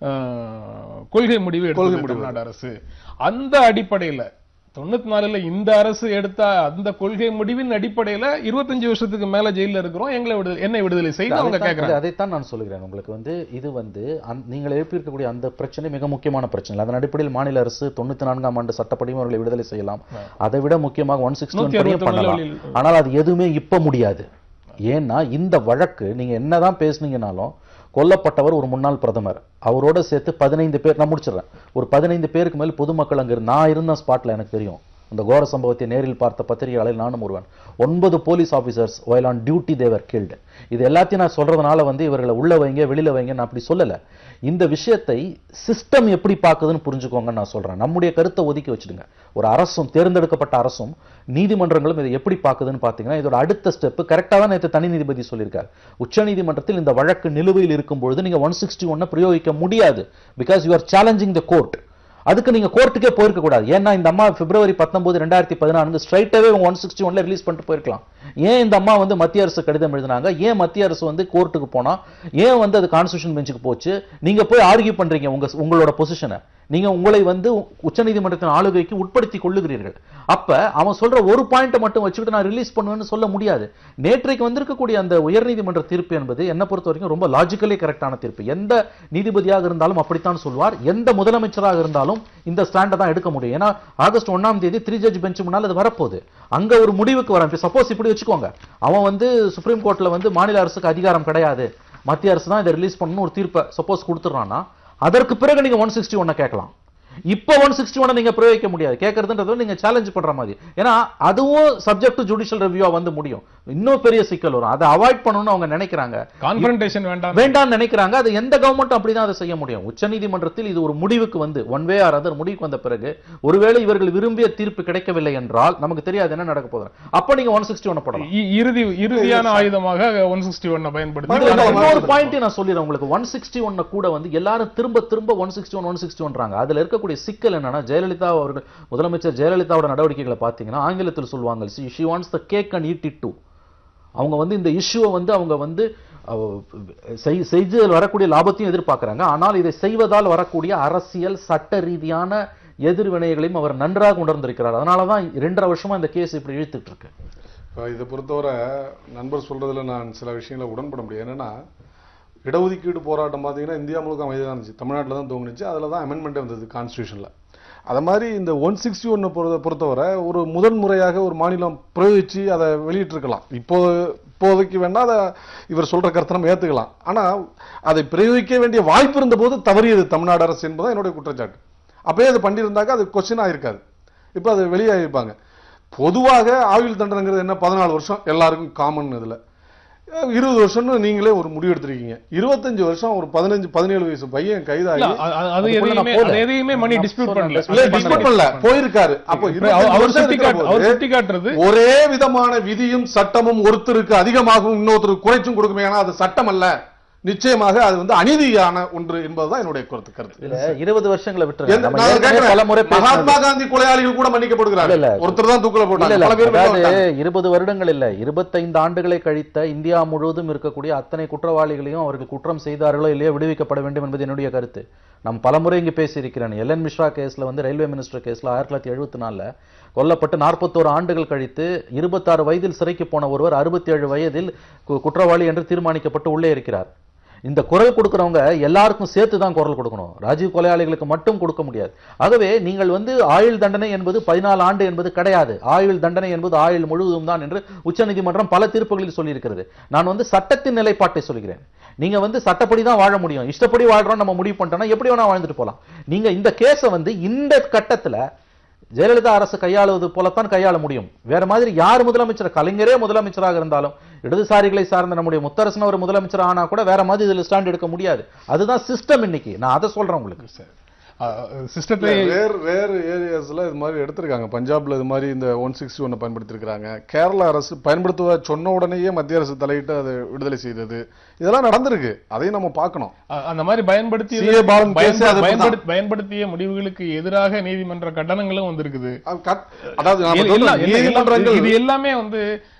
S1: அஹ், கொள்கை முடிவு
S3: கொள்கை
S1: எடுத்தது
S3: முடிவு.
S1: தமிழ்நாடு அரசு அந்த அடிப்படையில தொண்ணூத்தி நாலுல இந்த அரசு எடுத்த அந்த கொள்கை முடிவின் அடிப்படையில இருபத்தஞ்சு வருஷத்துக்கு மேல ஜெயில்ல இருக்கிறோம் எங்களை விடு என்னை விடுதலை செய்து அவங்க
S2: அதைத்தான்
S1: கேக்குறாங்க
S2: இது- அதைத்தான் நான் சொல்லுகிறேன் உங்களுக்கு வந்து இது வந்து அந்த- நீங்கள் எழுப்பி இருக்கக்கூடிய அந்த பிரச்சனை மிக முக்கியமான பிரச்சனை அதன் அடிப்படையில் மாநில அரசு தொண்ணூத்தி நான்காம் ஆண்டு சட்டப்படியும் அவர்களை விடுதலை செய்யலாம் அதை விட முக்கியமாக ஒன் சிக்ஸ்டி
S1: நூத்தி
S2: படியும்
S1: அறுபத்தி
S2: பண்ணலாம்
S1: ஒண்ணுல
S2: ஆனால் அது எதுவுமே இப்ப முடியாது ஏன்னா இந்த வழக்கு நீங்க என்னதான் பேசுனீங்கனாலும் கொல்லப்பட்டவர் ஒரு முன்னாள் பிரதமர் அவரோட சேர்த்து பதினைந்து பேர் நான் முடிச்சிடுறேன் ஒரு பதினைந்து பேருக்கு மேல் பொதுமக்கள் அங்க இருந்து நான் இருந்த ஸ்பாட்ல எனக்கு தெரியும் அந்த கோர சம்பவத்தை நேரில் பார்த்த பத்திரிகையாளர் நானும் ஒருவன் ஒன்பது police officers while on duty தேவர் killed இது எல்லாத்தையும் நான் சொல்றதுனால வந்து இவர்களை உள்ள வைங்க வெளியில வைங்க நான் அப்படி சொல்லல இந்த விஷயத்தை சிஸ்டம் எப்படி பார்க்குதுன்னு புரிஞ்சுக்கோங்கன்னு நான் சொல்றேன் நம்முடைய கருத்தை ஒதுக்கி வச்சிடுங்க ஒரு அரசும் தேர்ந்தெடுக்கப்பட்ட அரசும் நீதிமன்றங்களும் இதை எப்படி பார்க்குதுன்னு பார்த்தீங்கன்னா இதோட அடுத்த ஸ்டெப் கரெக்டாக தான் நேற்று தனி நீதிபதி சொல்லியிருக்காரு உச்சநீதிமன்றத்தில் இந்த வழக்கு நிலுவையில் இருக்கும் பொழுது நீங்க ஒன் சிக்ஸ்டி ஒன்னை பிரயோகிக்க முடியாது because you are challenging the court அதுக்கு நீங்க கோர்ட்டுக்கே போயிருக்க கூடாது ஏன்னா இந்த அம்மா பிப்ரவரி பத்தொன்பது ரெண்டாயிரத்தி பதினான்கு ஸ்ட்ரைட்டாவே ஒன் சிக்ஸ்டி ஒன்ல ரிலீஸ் பண்ணிட்டு போயிருக்கலாம் ஏன் இந்த அம்மா வந்து மத்திய அரசு கடிதம் எழுதினாங்க ஏன் மத்திய அரசு வந்து கோர்ட்டுக்கு போனா ஏன் வந்து அது கான்ஸ்டியூஷன் பெஞ்சுக்கு போச்சு நீங்க போய் ஆர்கியூ பண்றீங்க உங்க உங்களோட பொசிஷனை நீங்க உங்களை வந்து உச்சநீதிமன்றத்தின் ஆளுகைக்கு உட்படுத்தி கொள்ளுகிறீர்கள் அப்ப அவன் சொல்ற ஒரு பாயிண்ட்டை மட்டும் வச்சுக்கிட்டு நான் ரிலீஸ் பண்ணுவேன்னு சொல்ல முடியாது நேற்றைக்கு வந்திருக்கக்கூடிய அந்த உயர்நீதிமன்ற தீர்ப்பு என்பது என்ன பொறுத்த வரைக்கும் ரொம்ப லாஜிக்கலி கரெக்டான தீர்ப்பு எந்த நீதிபதியாக இருந்தாலும் அப்படித்தான் சொல்வார் எந்த முதலமைச்சராக இருந்தாலும் இந்த ஸ்டாண்டை தான் எடுக்க முடியும் ஏன்னா ஆகஸ்ட் ஒண்ணாம் தேதி த்ரீ ஜட்ஜ் பெஞ்ச் முன்னால் அது வரப்போகுது அங்க ஒரு முடிவுக்கு வர சப்போஸ் இப்படி வச்சுக்கோங்க அவன் வந்து சுப்ரீம் கோர்ட்ல வந்து மாநில அரசுக்கு அதிகாரம் கிடையாது மத்திய அரசு தான் இதை ரிலீஸ் பண்ணணும் ஒரு தீர்ப்பை சப்போஸ் கொடுத்துட்றான்னா அதற்கு பிறகு நீங்க ஒன் சிக்ஸ்டி ஒன்னை கேட்கலாம் இப்போ ஒன் சிக்ஸ்டி ஒன்னை நீங்க பிரயோகிக்க முடியாது கேட்கறதுன்றது நீங்க சேலஞ்ச் பண்ற மாதிரி ஏன்னா அதுவும் சப்ஜெக்ட் டு ஜுடிஷியல் ரிவ்யூவா வந்து முடியும் இன்னும் பெரிய சிக்கல் வரும் அதை அவாய்ட் பண்ணணும்னு அவங்க நினைக்கிறாங்க
S1: கான்ஃபரன்டேஷன் வேண்டாம்
S2: வேண்டாம்னு நினைக்கிறாங்க அது எந்த கவர்மெண்ட்டும் அப்படிதான் அதை செய்ய முடியும் உச்சநீதிமன்றத்தில் இது ஒரு முடிவுக்கு வந்து ஒன் வே ஆர் அதர் முடிவுக்கு வந்த பிறகு ஒருவேளை இவர்கள் விரும்பிய தீர்ப்பு கிடைக்கவில்லை என்றால் நமக்கு தெரியாது என்ன நடக்க போகுது அப்ப நீங்க ஒன் சிக்ஸ்டி ஒன்னு போடலாம்
S1: இ- இறுதி இறுதியான ஆயுதமாக ஒன் சிக்ஸ்டி ஒன்னை
S2: இதுல
S1: பயன்படுத்தி
S2: நான் இன்னொரு பாயிண்ட் நான் சொல்லிடுறேன் உங்களுக்கு ஒன் சிக்ஸ்டி ஒன்ன கூட வந்து எல்லாரும் திரும்ப திரும்ப one sixty one one sixty ஒன்றாங்க அதுல இருக்கக்கூடிய சிக்கல் என்னன்னா ஜெயலலிதா அவர்கள் முதலமைச்சர் ஜெயலலிதாவோட நடவடிக்கைகளை பார்த்தீங்கன்னா ஆங்கிலத்தில் சொல்லுவாங்க she wants the cake and eat it too அவங்க வந்து இந்த இஷ்யூவை வந்து அவங்க வந்து அஹ், செய்- செய்து வரக்கூடிய லாபத்தையும் எதிர்பார்க்கறாங்க ஆனால் இதை செய்வதால் வரக்கூடிய அரசியல் சட்ட ரீதியான எதிர்வினைகளையும் அவர் நன்றாக உணர்ந்திருக்கிறார் அதனால தான் இரண்டரை வருஷமா இந்த கேஸ் இப்படி இழுத்துட்டு இருக்கு
S3: இப்போ இதை பொறுத்தவரை நண்பர் சொல்றதுல நான் சில விஷயங்களை உடன்பட முடியும் என்னன்னா இடஒதுக்கீடு போராட்டம் பார்த்தீங்கன்னா இந்தியா முழுக்க அமைதியாக இருந்துச்சு தமிழ்நாட்டில் தான் தோங்குனுச்சு அதில் தான் அமெண்ட்மெண்ட்டே வந்தது கான்ஸ்டியூஷனில் அது மாதிரி இந்த ஒன் சிக்ஸ்டி ஒன்னை பொறுத்த பொறுத்தவரை ஒரு முதன் முறையாக ஒரு மாநிலம் பிரயோகிச்சு அதை வெளியிட்டிருக்கலாம் இப்போ இப்போதைக்கு வேணா அதை இவர் சொல்ற கருத்தை நம்ம ஏற்றுக்கலாம் ஆனால் அதை பிரயோகிக்க வேண்டிய வாய்ப்பு இருந்தபோது தவறியது தமிழ்நாடு அரசு என்பதுதான் என்னுடைய குற்றச்சாட்டு அப்பயே அது பண்ணியிருந்தாக்க அது கொஸ்டின் ஆயிருக்காது இப்போ அது வெளியாகிருப்பாங்க பொதுவாக ஆயுள் தண்டனைங்கிறது என்ன பதினாலு வருஷம் எல்லாருக்கும் காமன் இதுல அஹ் இருபது வருஷம்னு நீங்களே ஒரு முடிவு எடுத்திருக்கீங்க இருபத்தஞ்சு வருஷம் ஒரு பதினஞ்சு பதினேழு வயசு பையன் கைதாகி
S1: இல்ல, அ- அ- அது
S2: அதுக்குள்ள நான்
S1: எதையுமே
S2: போல.
S1: அது எதையுமே மணி
S2: நான்
S1: டிஸ்பியூட்
S2: சொல்றேன்,
S1: பண்ணல
S2: dispute
S3: இல்ல டிஸ்கஸ் பண்ணல போயிருக்காரு அப்போ
S1: அவர்
S3: 25
S1: அவர்
S3: வருஷம்
S1: சுட்டி
S3: இருக்கிற
S1: காட்டு அவர்
S3: போது
S1: சுட்டி காட்டுறது
S3: ஒரே விதமான விதியும் சட்டமும் ஒருத்தருக்கு அதிகமாகவும் இன்னொருத்தருக்கு குறைச்சும் கொடுக்குமே ஆனால் அது சட்டம் அல்ல நிச்சயமாக அது வந்து அநீதியான ஒன்று என்பதுதான் என்னுடைய கருத்து கருத்து
S2: இதுல இருபது வருஷங்களை விட்டுருங்க
S3: எந்த-
S2: நம்ம
S3: நான்
S2: ஏற்கனவே
S3: கேட்கிறேன்,
S2: பல முறை பேசினது.
S3: மகாத்மா காந்தி கொலையாளிகள் கூட மன்னிக்கப்படுகிறார்
S2: இல்ல, இல்ல.
S3: ஒருத்தர் தான் தூக்கில
S2: இல்ல
S3: போட்டாங்க
S2: இல்ல
S3: பல பேர் வெளில
S2: அதாவது
S3: வந்துட்டாங்க.
S2: இருபது வருடங்கள் இல்ல இருபத்தைந்து ஆண்டுகளை கழித்த இந்தியா முழுவதும் இருக்கக்கூடிய அத்தனை குற்றவாளிகளையும் அவர்கள் குற்றம் செய்தார்களோ இல்லையோ விடுவிக்கப்பட வேண்டும் என்பது என்னுடைய கருத்து நான் பலமுறை இங்கு பேசியிருக்கிறேன் எல்என் மிஸ்ரா கேஸ்ல வந்து ரயில்வே மினிஸ்டர் கேஸ்ல ஆயிரத்தி தொள்ளாயிரத்தி எழுபத்தி நாலுல கொல்லப்பட்டு நாற்பத்தோரு ஆண்டுகள் கழித்து இருபத்தாறு வயதில் சிறைக்கு போன ஒருவர் அறுபத்தி ஏழு வயதில் கு- குற்றவாளி என்று தீர்மானிக்கப்பட்டு உள்ளே இருக்கிறார் இந்த குரல் கொடுக்கறவங்க எல்லாருக்கும் சேர்த்து தான் குரல் கொடுக்கணும் ராஜீவ் கொலையாளிகளுக்கு மட்டும் கொடுக்க முடியாது ஆகவே நீங்கள் வந்து ஆயுள் தண்டனை என்பது பதினாலு ஆண்டு என்பது கிடையாது ஆயுள் தண்டனை என்பது ஆயுள் முழுவதும் தான் என்று உச்சநீதிமன்றம் பல தீர்ப்புகளில் சொல்லியிருக்கிறது நான் வந்து சட்டத்தின் நிலைப்பாட்டை சொல்கிறேன் நீங்க வந்து சட்டப்படி தான் வாழ முடியும் இஷ்டப்படி வாழ்றோம் நம்ம முடிவு பண்ணிட்டோம்னா எப்படி வேணா வாழ்ந்துட்டு போலாம் நீங்க இந்த கேஸை வந்து இந்த கட்டத்துல ஜெயலலிதா அரசு கையாளுவது போலத்தான் கையாள முடியும் வேற மாதிரி யார் முதலமைச்சர் கலைஞரே முதலமைச்சராக இருந்தாலும் இடதுசாரிகளை சார்ந்த நம்முடைய முத்தரசன் ஒரு முதலமைச்சர் ஆனா கூட வேற மாதிரி இதுல ஸ்டாண்ட் எடுக்க முடியாது அதுதான் சிஸ்டம் இன்னைக்கு நான் அதை சொல்றேன் உங்களுக்கு
S1: சிஸ்டத்தை
S3: ரேர் ரேர் ஏரியாஸ்ல இது மாதிரி எடுத்திருக்காங்க பஞ்சாப்ல இது மாதிரி இந்த ஒன் சிக்ஸ்டி ஒன்னு பயன்படுத்திருக்காங்க கேரளா அரசு பயன்படுத்துவ சொன்ன உடனேயே மத்திய அரசு தலையிட்டு அதை விடுதலை செய்தது இதெல்லாம் நடந்திருக்கு அதையும் நம்ம பார்க்கணும்
S1: அ- அந்த மாதிரி பயன்படுத்தி
S3: CA பாலன் கேஸே அது
S1: பயன்படுத்தி- பயன்படுத்திய முடிவுகளுக்கு எதிராக நீதிமன்ற கட்டணங்களும் வந்திருக்குது
S3: அது கட்- அதாவது நாம
S1: இல்ல- இல்ல-
S3: சொல்றோம்,
S1: இல்ல-
S3: நீதிமன்றங்கள்
S1: இது எல்லாமே வந்து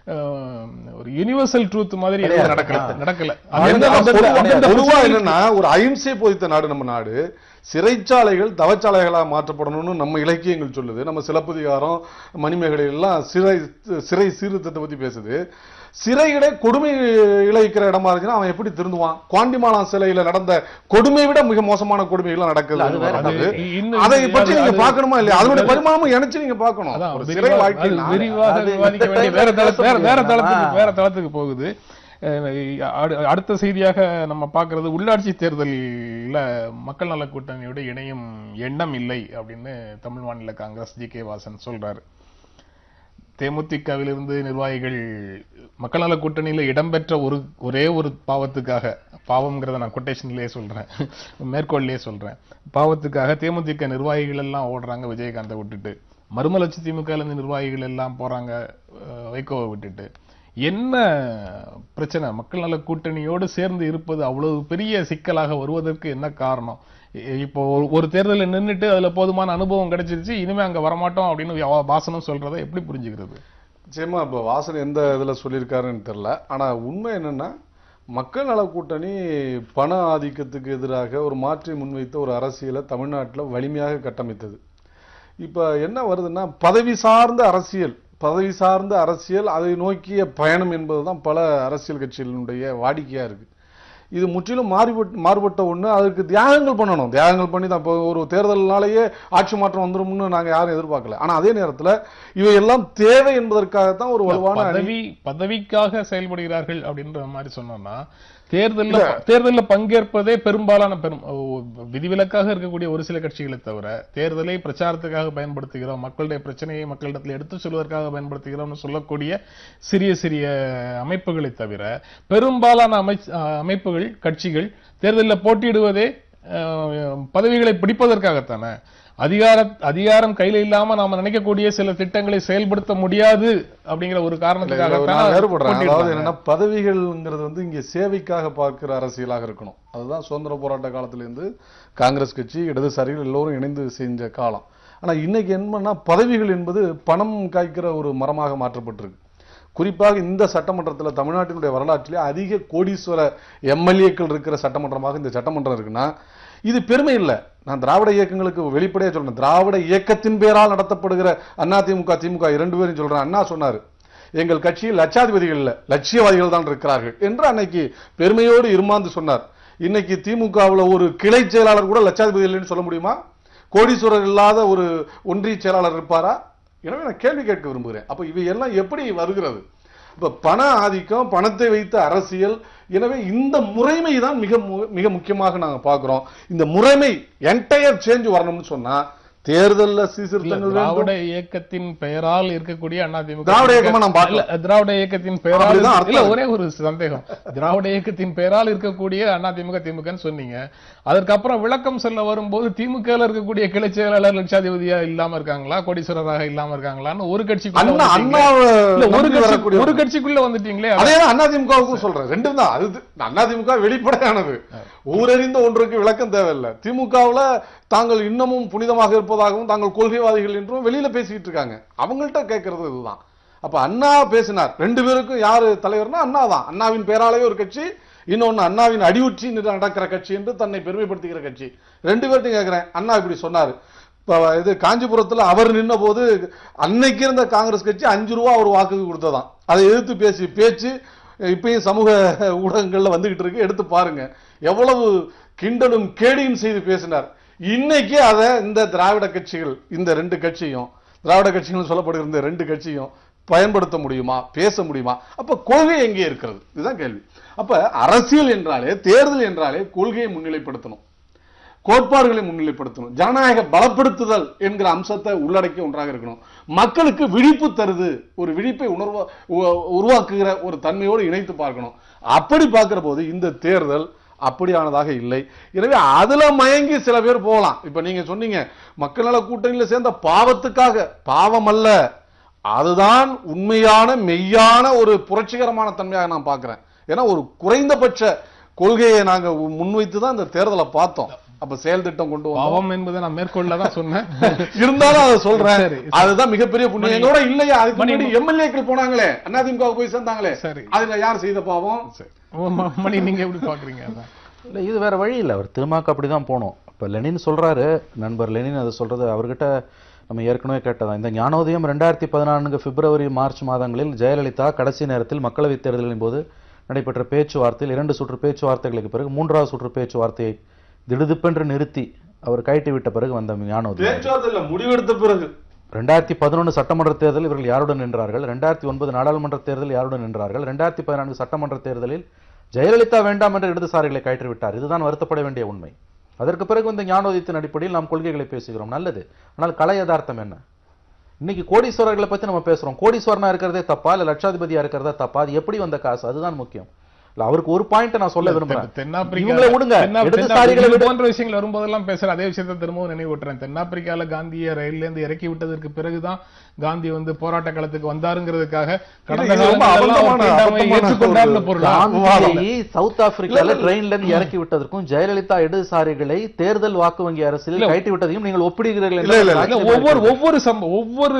S1: அஹ், ஒரு யுனிவர்சல் ட்ரூத் மாதிரி எதுவும்
S2: கிடையாது.
S1: நடக்கல
S2: ஆ.
S1: நடக்கல
S3: ஆனா,
S1: எந்த-
S3: நான்
S1: அந்தந்த-
S3: பொதுவா-
S1: அந்தந்த
S3: பொதுவா
S1: பிரச்சனைகளுக்கு-
S3: என்னன்னா ஒரு அகிம்சை போதித்த நாடு நம்ம நாடு சிறைச்சாலைகள் தவச்சாலைகளா மாற்றப்படணும்னு நம்ம இலக்கியங்கள் சொல்லுது நம்ம சிலப்பதிகாரம் மணிமேகலை எல்லாம் சிறை சிறை சீர்திருத்தத்தை பத்தி பேசுது சிறையிட கொடுமை இழைக்கிற இடமா இருந்துச்சுன்னா அவன் எப்படி திருந்துவான் குவாண்டிமாலாம் சிலையில நடந்த கொடுமை விட மிக மோசமான கொடுமைகள் நடக்குது
S2: அது வேற
S1: அது இன்னும்
S3: அதை
S1: இது-
S3: பற்றி
S1: அது-
S3: நீங்க
S1: அது-
S3: பார்க்கணுமா இல்லையா அதனுடைய பரிமாணமும் இணைச்சு நீங்க பார்க்கணும்
S1: அதான்
S3: ஒரு சிறை
S1: விரிவா-
S3: வாழ்க்கை
S1: அது விரிவாக
S2: அது
S1: விவாதிக்க
S2: இந்த
S1: வேண்டிய
S2: time ல
S1: வேற தள-
S2: பேச
S1: வேற வேற
S2: முடியாது.
S1: தளத்துக்கு
S2: ஆ.
S1: வேற தளத்துக்கு போகுது அஹ் அடு- அடுத்த செய்தியாக நம்ம பார்க்கிறது உள்ளாட்சி தேர்தலில் மக்கள் நல கூட்டணியோட இணையும் எண்ணம் இல்லை அப்படின்னு தமிழ் மாநில காங்கிரஸ் ஜி கே வாசன் சொல்றாரு தேமுதிகவிலிருந்து நிர்வாகிகள் மக்கள் நல கூட்டணியில இடம்பெற்ற ஒரு ஒரே ஒரு பாவத்துக்காக பாவம்ங்கிறத நான் கொட்டேஷன்லயே சொல்றேன் மேற்கோள்லயே சொல்றேன் பாவத்துக்காக தேமுதிக நிர்வாகிகள் எல்லாம் ஓடுறாங்க விஜயகாந்தை விட்டுட்டு மறுமலர்ச்சி திமுக இருந்து நிர்வாகிகள் எல்லாம் போறாங்க அஹ், வைகோவை விட்டுட்டு என்ன பிரச்சனை மக்கள் நல கூட்டணியோடு சேர்ந்து இருப்பது அவ்வளவு பெரிய சிக்கலாக வருவதற்கு என்ன காரணம் இ- இப்போ ஒரு- ஒரு தேர்தலில் நின்னுட்டு அதுல போதுமான அனுபவம் கிடைச்சிருச்சு இனிமே அங்க வரமாட்டோம் அப்படின்னு வா- வாசனம் சொல்றதை எப்படி புரிஞ்சுக்கிறது
S3: நிச்சயமா இப்போ வாசன் எந்த இதுல சொல்லியிருக்காருன்னு தெரியல ஆனா உண்மை என்னன்னா மக்கள் நல கூட்டணி பண ஆதிக்கத்துக்கு எதிராக ஒரு மாற்றி முன்வைத்த ஒரு அரசியலை தமிழ்நாட்டுல வலிமையாக கட்டமைத்தது இப்ப என்ன வருதுன்னா பதவி சார்ந்த அரசியல் பதவி சார்ந்த அரசியல் அதை நோக்கிய பயணம் என்பதுதான் பல அரசியல் கட்சிகளினுடைய வாடிக்கையா இருக்கு இது முற்றிலும் மாறுபட்ட மாறுபட்ட ஒண்ணு அதுக்கு தியாகங்கள் பண்ணணும் தியாகங்கள் பண்ணி தான் இப்போ ஒரு தேர்தல்னாலேயே ஆட்சி மாற்றம் வந்துரும்னு நாங்க யாரும் எதிர்பார்க்கல ஆனா அதே நேரத்துல இவையெல்லாம் தேவை என்பதற்காகத்தான் ஒரு வலுவான அணி
S1: பதவி பதவிக்காக செயல்படுகிறார்கள் அப்படின்ற மாதிரி சொன்னோம்னா தேர்தல்ல தேர்தல்ல பங்கேற்பதே பெரும்பாலான பெரும் ஓ, விதிவிலக்காக இருக்கக்கூடிய ஒரு சில கட்சிகளை தவிர தேர்தலை பிரச்சாரத்துக்காக பயன்படுத்துகிறோம் மக்களுடைய பிரச்சனையை மக்களிடத்தில் எடுத்து சொல்வதற்காக பயன்படுத்துகிறோம்னு சொல்லக்கூடிய சிறிய சிறிய அமைப்புகளை தவிர பெரும்பாலான அமை அமைப்புகள் கட்சிகள் தேர்தலில் போட்டியிடுவதே அஹ், பதவிகளை பிடிப்பதற்காகத்தானே அதிகார அதிகாரம் கையில இல்லாம நாம நினைக்கக்கூடிய சில திட்டங்களை செயல்படுத்த முடியாது அப்படிங்கிற ஒரு
S3: நான்
S1: காரணத்துக்காக
S3: வேறுபடுறேன் அதாவது என்னன்னா பதவிகள்ங்கிறது வந்து இங்க சேவைக்காக பார்க்கிற அரசியலாக இருக்கணும் அதுதான் சுதந்திர போராட்ட காலத்துல இருந்து காங்கிரஸ் கட்சி இடதுசாரிகள் எல்லோரும் இணைந்து செஞ்ச காலம் ஆனா இன்னைக்கு என்னன்னா பதவிகள் என்பது பணம் காய்க்கிற ஒரு மரமாக மாற்றப்பட்டிருக்கு குறிப்பாக இந்த சட்டமன்றத்துல தமிழ்நாட்டினுடைய வரலாற்றிலே அதிக கோடீஸ்வர எம்எல்ஏக்கள் இருக்கிற சட்டமன்றமாக இந்த சட்டமன்றம் இருக்குன்னா இது பெருமை இல்லை நான் திராவிட இயக்கங்களுக்கு வெளிப்படையா சொல்றேன் திராவிட இயக்கத்தின் பேரால் நடத்தப்படுகிற அதிமுக திமுக இரண்டு பேரும் சொல்றேன் அண்ணா சொன்னாரு எங்கள் கட்சியில் லட்சாதிபதிகள் இல்ல லட்சியவாதிகள் தான் இருக்கிறார்கள் என்று அன்னைக்கு பெருமையோடு இருமாந்து சொன்னார் இன்னைக்கு திமுகவுல ஒரு கிளை செயலாளர் கூட லட்சாதிபதி இல்லைன்னு சொல்ல முடியுமா கோடீஸ்வரர் இல்லாத ஒரு ஒன்றிய செயலாளர் இருப்பாரா எனவே நான் கேள்வி கேட்க விரும்புகிறேன் அப்ப இவை எல்லாம் எப்படி வருகிறது இப்ப பண ஆதிக்கம் பணத்தை வைத்த அரசியல் எனவே இந்த முறைமை தான் மிக மு- மிக முக்கியமாக நாங்க பார்க்கிறோம் இந்த முறைமை என்டையர் சேஞ்ச் வரணும்னு சொன்னா தேர்தல்ல சீர்திருத்தங்கள் வேண்டும்
S1: திராவிட இயக்கத்தின் பெயரால் இருக்கக்கூடிய அதிமுக
S3: திராவிட இயக்கமா நான் பார்க்கல.
S1: இல்ல, திராவிட இயக்கத்தின் பெயரால்
S3: அப்படிதான்
S1: இருக்க- இல்ல
S3: அர்த்தம்.
S1: ஒரே ஒரு சந்தேகம் திராவிட இயக்கத்தின் பெயரால் இருக்கக்கூடிய அதிமுக திமுகன்னு சொன்னீங்க அதற்கப்புறம் விளக்கம் சொல்ல வரும்போது திமுக இருக்கக்கூடிய கிளை செயலாளர் லட்சாதிபதியா இல்லாம இருக்காங்களா கோடீஸ்வரராக இல்லாம இருக்காங்களான்னு ஒரு கட்சிக்குள்ள
S3: அண்ணா
S1: வந்துட்டீங்களே.
S3: அண்ணாவை
S1: இல்ல ஒரு
S3: நம்பி
S1: கட்சி
S3: வரக்கூடிய
S1: ஒரு கட்சிக்குள்ள வந்துட்டீங்களே
S3: அதே தான் அதிமுகவுக்கும் சொல்றேன் ரெண்டும் தான் அது அதிமுக வெளிப்படையானது ஊரறிந்த ஒன்றுக்கு விளக்கம் தேவையில்லை திமுகவுல தாங்கள் இன்னமும் புனிதமாக இருப்பதாகவும் தாங்கள் கொள்கைவாதிகள் என்றும் வெளியில பேசிட்டு இருக்காங்க அவங்கள்ட்ட கேட்கறது இதுதான் அப்ப அண்ணா பேசினார் ரெண்டு பேருக்கும் யாரு தலைவர்னா அண்ணா தான் அண்ணாவின் பேராலேயே ஒரு கட்சி இன்னொன்னு அண்ணாவின் அடியுற்றி நின்று நடக்கிற கட்சி என்று தன்னை பெருமைப்படுத்துகிற கட்சி ரெண்டு பேர்ட்டையும் கேட்கிறேன் அண்ணா இப்படி சொன்னாரு இப்ப இது காஞ்சிபுரத்துல அவர் நின்ன போது அன்னைக்கு இருந்த காங்கிரஸ் கட்சி அஞ்சு ரூபா ஒரு வாக்குக்கு கொடுத்ததாம் அதை எதிர்த்து பேசி பேச்சு இப்பயும் சமூக ஊடகங்கள்ல வந்துகிட்டு இருக்கு எடுத்து பாருங்க எவ்வளவு கிண்டலும் கேடியும் செய்து பேசினார் இன்னைக்கு அதை இந்த திராவிட கட்சிகள் இந்த ரெண்டு கட்சியும் திராவிட கட்சிகள் சொல்லப்படுகிற இந்த ரெண்டு கட்சியும் பயன்படுத்த முடியுமா பேச முடியுமா அப்ப கொள்கை எங்கே இருக்கிறது இதுதான் கேள்வி அப்ப அரசியல் என்றாலே தேர்தல் என்றாலே கொள்கையை முன்னிலைப்படுத்தணும் கோட்பாடுகளை முன்னிலைப்படுத்தணும் ஜனநாயக பலப்படுத்துதல் என்கிற அம்சத்தை உள்ளடக்கி ஒன்றாக இருக்கணும் மக்களுக்கு விழிப்பு தருது ஒரு விழிப்பை உணர்வா உ- உருவாக்குகிற ஒரு தன்மையோடு இணைத்து பார்க்கணும் அப்படி பார்க்கிற போது இந்த தேர்தல் அப்படியானதாக இல்லை எனவே அதுல மயங்கி சில பேர் போகலாம் இப்ப நீங்க சொன்னீங்க மக்கள் நல கூட்டணியில சேர்ந்த பாவத்துக்காக பாவம் அல்ல அதுதான் உண்மையான மெய்யான ஒரு புரட்சிகரமான தன்மையாக நான் பார்க்கிறேன் ஏன்னா ஒரு குறைந்தபட்ச கொள்கையை நாங்க முன்வைத்து தான் இந்த தேர்தலை பார்த்தோம் அப்ப செயல் திட்டம் கொண்டு வந்தோம்
S1: பாவம் என்பதை நான் மேற்கொள்ள தான் சொன்னேன்
S3: இருந்தாலும் அதை சொல்றேன்
S1: சரி.
S3: அதுதான் மிகப்பெரிய புண்ணியம் எங்களோட இல்லையா அதுக்கு
S1: மணி-
S3: முன்னாடி எம்எல்ஏக்கள் போனாங்களே அதிமுக போய் சேர்ந்தாங்களே
S1: சரி.
S3: அதுல யார் செய்த பாவம்
S1: சரி. ஓ, ம- மணி நீங்க எப்படி பாக்குறீங்க அதான்
S2: இல்லை இது வேற வழி இல்லை அவர் திருமாக்கு அப்படி தான் போகணும் இப்போ லெனின் சொல்றாரு நண்பர் லெனின் அது சொல்றது அவர்கிட்ட நம்ம ஏற்கனவே கேட்டதான் இந்த ஞானோதயம் ரெண்டாயிரத்தி பதினான்கு பிப்ரவரி மார்ச் மாதங்களில் ஜெயலலிதா கடைசி நேரத்தில் மக்களவைத் தேர்தலின் போது நடைபெற்ற பேச்சுவார்த்தையில் இரண்டு சுற்று பேச்சுவார்த்தைகளுக்கு பிறகு மூன்றாவது சுற்று பேச்சுவார்த்தையை திடுதிப்பென்று நிறுத்தி அவர் கைட்டு விட்ட பிறகு வந்த ஞானோதயம்
S3: பேச்சுவார்த்தையில முடிவெடுத்த பிறகு
S2: ரெண்டாயிரத்தி பதினொன்று சட்டமன்ற தேர்தலில் இவர்கள் யாருடன் நின்றார்கள் ரெண்டாயிரத்தி ஒன்பது நாடாளுமன்ற தேர்தலில் யாருடன் நின்றார்கள் ரெண்டாயிரத்தி பதினான்கு சட்டமன்ற தேர்தலில் ஜெயலலிதா வேண்டாம் என்று இடதுசாரிகளை கயற்றி விட்டார் இதுதான் வருத்தப்பட வேண்டிய உண்மை அதற்கு பிறகு இந்த ஞானோதயத்தின் அடிப்படையில் நாம் கொள்கைகளை பேசுகிறோம் நல்லது ஆனால் கலை யதார்த்தம் என்ன இன்னைக்கு கோடீஸ்வரர்களை பத்தி நம்ம பேசுறோம் கோடீஸ்வரனா இருக்கிறதே தப்பா இல்ல லட்சாதிபதியா இருக்கிறதா தப்பா அது எப்படி வந்த காசு அதுதான் முக்கியம் இல்ல அவருக்கு ஒரு பாயிண்ட் நான் சொல்ல விரும்புறேன்
S1: தென்னாப்பிரிக்கா
S2: இவங்களை விடுங்க
S1: தென்னா-
S2: இடதுசாரிகளை
S1: தென்னா-
S2: விடு
S1: இது போன்ற விஷயங்கள் வரும்போதெல்லாம் பேசுற அதே விஷயத்தை திரும்பவும் நினைவூட்டுறேன் தென்னாப்பிரிக்கால காந்தியை ரயில்ல இருந்து இறக்கி விட்டதற்கு பிறகுதான் காந்தி வந்து போராட்ட களத்துக்கு வந்தாருங்கிறதுக்காக கடந்த
S3: இது ரொம்ப
S1: காலங்களெல்லாம் அவர்
S3: அபத்தமான-
S1: தீண்டாமையை
S3: அபத்தமான
S1: ஏற்றுக்கொண்டார்னு
S3: ஒரு
S1: பொருளா
S2: காந்தியை சவுத் ஆப்பிரிக்கால ட்ரெயின்ல இருந்து இறக்கி விட்டதற்கும் ஜெயலலிதா இடதுசாரிகளை தேர்தல் வாக்கு வங்கி அரசியலில் கயற்றி விட்டதையும் நீங்கள் ஒப்பிடுகிறீர்கள்
S3: இல்ல, இல்ல,
S2: என்றால்
S1: இல்ல,
S2: ஆச்சரியமா
S1: ஒவ்வொரு
S2: இருக்கிறது.
S1: ஒவ்வொரு சம்ப ஒவ்வொரு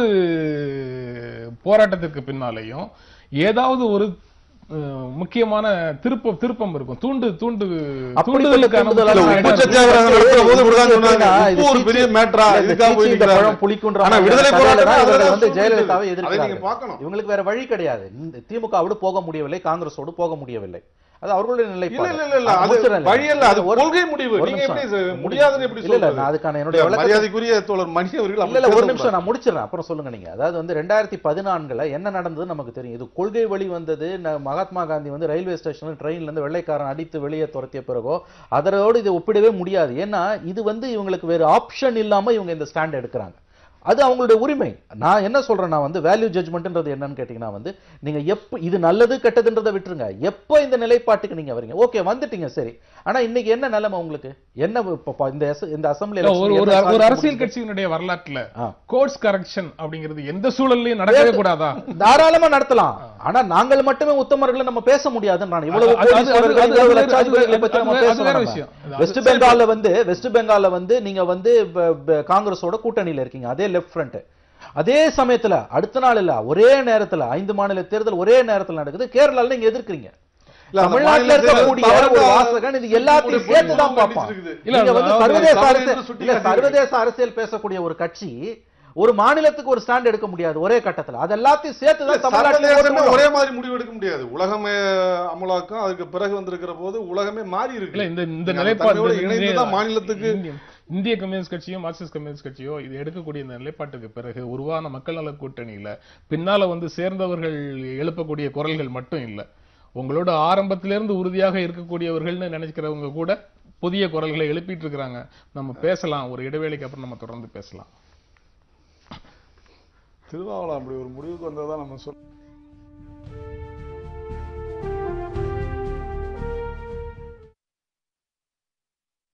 S1: போராட்டத்திற்கு பின்னாலேயும் ஏதாவது ஒரு அஹ், முக்கியமான திருப்பம் திருப்பம் இருக்கும் தூண்டு தூண்டு
S2: அப்படிப்பட்ட
S1: தூண்டுதலுக்கான
S2: தூண்டுதல்
S3: இல்ல,
S1: முக்கியமான
S3: உப்பு
S1: இடம் இருக்கும்.
S3: சத்தியாகிரகம் நடத்துற போது இப்படிதான் சொன்னாங்க.
S2: இது
S3: உப்பு ஒரு
S2: சீச்சி-
S3: பெரிய மேட்டரா
S2: இல்ல, இந்த
S3: இதுக்காக போய்
S2: சீச்சி இந்த
S3: நிக்கிறாங்க.
S2: பழம் புளிக்குன்ற
S3: ஆனா
S2: மாதிரி
S3: விடுதலை
S2: கதையில
S3: போராட்டம்
S2: தான்
S3: அதுல
S2: இவர்கள் வந்து
S3: தான்
S2: ஜெயலலிதாவை
S3: சொல்லுது. அதை நீங்க பார்க்கணும்.
S2: எதிர்க்கிறார்கள் இவங்களுக்கு வேற வழி கிடையாது இந்த திமுகவோடு போக முடியவில்லை காங்கிரஸோடு போக முடியவில்லை அது அவர்களுடைய
S3: இல்ல
S2: நிலைப்பாடு
S3: இல்ல இல்ல இல்ல
S2: நான்
S3: அது
S2: முடிச்சிடுறேன்.
S3: வழி இல்ல அது
S2: ஒரு-
S3: கொள்கை முடிவு
S2: ஒரு
S3: நீங்க எப்படி
S2: நிமிஷம்.
S3: இது முடியாதுன்னு எப்படி
S2: இல்ல இல்ல
S3: சொல்றது
S2: நான் அதுக்கான என்னுடைய
S3: இல்ல,
S2: விளக்கத்தை
S3: மரியாதைக்குரிய தோழர் மணி அவர்கள்
S2: இல்ல
S3: அப்படி
S2: இல்ல ஒரு
S3: பேசக்கூடாது.
S2: நிமிஷம் நான் முடிச்சிடறேன் அப்புறம் சொல்லுங்க நீங்க அதாவது வந்து ரெண்டாயிரத்தி பதினான்குல என்ன நடந்தது நமக்கு தெரியும் இது கொள்கை வழி வந்தது ந- மகாத்மா காந்தி வந்து ரயில்வே ஸ்டேஷன்ல ட்ரெயின்ல இருந்து வெள்ளைக்காரன் அடித்து வெளியே துரத்திய பிறகோ அதோடு இதை ஒப்பிடவே முடியாது ஏன்னா இது வந்து இவங்களுக்கு வேற ஆப்ஷன் இல்லாம இவங்க இந்த ஸ்டாண்ட் எடுக்கிறாங்க அது அவங்களுடைய உரிமை நான் என்ன சொல்றேன் நான் வந்து வேல்யூ ஜட்மெண்ட்ன்றது என்னன்னு கேட்டீங்கன்னா வந்து நீங்க எப்ப இது நல்லது கெட்டதுன்றதை விட்டுருங்க எப்போ இந்த நிலைப்பாட்டுக்கு நீங்க வரீங்க ஓகே வந்துட்டீங்க சரி ஆனா இன்னைக்கு என்ன நிலைமை உங்களுக்கு என்ன இப்ப ப- இந்த அச- இந்த அசம்பிளி
S1: இல்ல, ஒரு ஒரு ஒரு அரசியல் கட்சியினுடைய வரலாற்றுல
S2: ஆ.
S1: கோர்ட்ஸ் கரெக்ஷன் அப்படிங்கிறது எந்த சூழல்லையும் நடக்கவே கூடாதா
S2: தாராளமா நடத்தலாம் ஆனா நாங்கள் மட்டுமே உத்தமர்களை நம்ம பேச முடியாதுன்னு நான் இவ்வளவு
S1: அது- அது-
S2: கோடீஸ்வரர்கள்,
S1: அது-
S2: இவ்வளவு
S1: அது-
S2: லட்சாதிபதிகளை
S1: அது-
S2: பத்தி நம்ம
S1: அது- அது
S2: பேச
S1: வேற
S2: வேணாம்.
S1: விஷயம். அது-
S2: வெஸ்ட்
S1: அது-
S2: பெங்கால்ல வந்து வெஸ்ட் பெங்கால்ல வந்து நீங்க வந்து ப- ப- காங்கிரஸோட கூட்டணியில இருக்கீங்க அதே லெஃப்ட் ஃப்ரண்ட் அதே சமயத்துல அடுத்த நாள் இல்ல ஒரே நேரத்துல ஐந்து மாநில தேர்தல் ஒரே நேரத்துல நடக்குது கேரளால நீங்க எதிர்க்கிறீங்க
S3: இல்ல, அந்த
S2: தமிழ்நாட்டுல
S3: மாநில தேர்தல்
S2: இருக்கக்கூடிய ஒரு
S3: தவறுதா-
S2: வாசகன் இது எல்லாத்தையும்
S3: தூத்துக்குடி
S2: சேர்த்து தான்
S3: போலீஸ்
S2: பார்ப்பான்
S3: இருக்குது.
S1: இல்ல,
S2: நீங்க வந்து
S1: அதாவது
S2: சர்வதேச
S3: தவறு
S2: அரசியல்
S3: என்று சுட்டி
S2: இல்ல
S3: காட்டுகிறது.
S2: சர்வதேச அரசியல் பேசக்கூடிய ஒரு கட்சி ஒரு மாநிலத்துக்கு ஒரு ஸ்டாண்ட் எடுக்க முடியாது ஒரே கட்டத்துல அது எல்லாத்தையும் சேர்த்து தான் தமிழ்நாட்டுல
S3: சர்வதேசமே
S2: ஓட்டு
S3: ஒரே மாதிரி முடிவு எடுக்க முடியாது உலகமே அமலாக்கம் அதுக்கு பிறகு வந்திருக்கிற போது உலகமே மாறி இருக்கு
S1: இல்ல இந்த இந்த
S3: நீங்க அந்த
S1: நிலைப்பாடு
S3: தன்மையோட
S1: இந்த-
S3: இணைந்து
S1: இந்த-
S3: தான் மாநிலத்துக்கு
S1: இந்திய- இந்திய கம்யூனிஸ்ட் கட்சியோ மார்க்சிஸ்ட் கம்யூனிஸ்ட் கட்சியோ இது எடுக்கக்கூடிய இந்த நிலைப்பாட்டுக்கு பிறகு உருவான மக்கள் நல கூட்டணியில பின்னால வந்து சேர்ந்தவர்கள் எழுப்பக்கூடிய குரல்கள் மட்டும் இல்ல உங்களோட ஆரம்பத்திலிருந்து உறுதியாக இருக்கக்கூடியவர்கள்னு நினைக்கிறவங்க கூட புதிய குரல்களை எழுப்பிட்டு இருக்கிறாங்க நம்ம பேசலாம் ஒரு இடைவேளைக்கு அப்புறம் நம்ம தொடர்ந்து பேசலாம்
S4: திருவாவளம் அப்படி ஒரு முடிவுக்கு வந்ததா நம்ம சொல்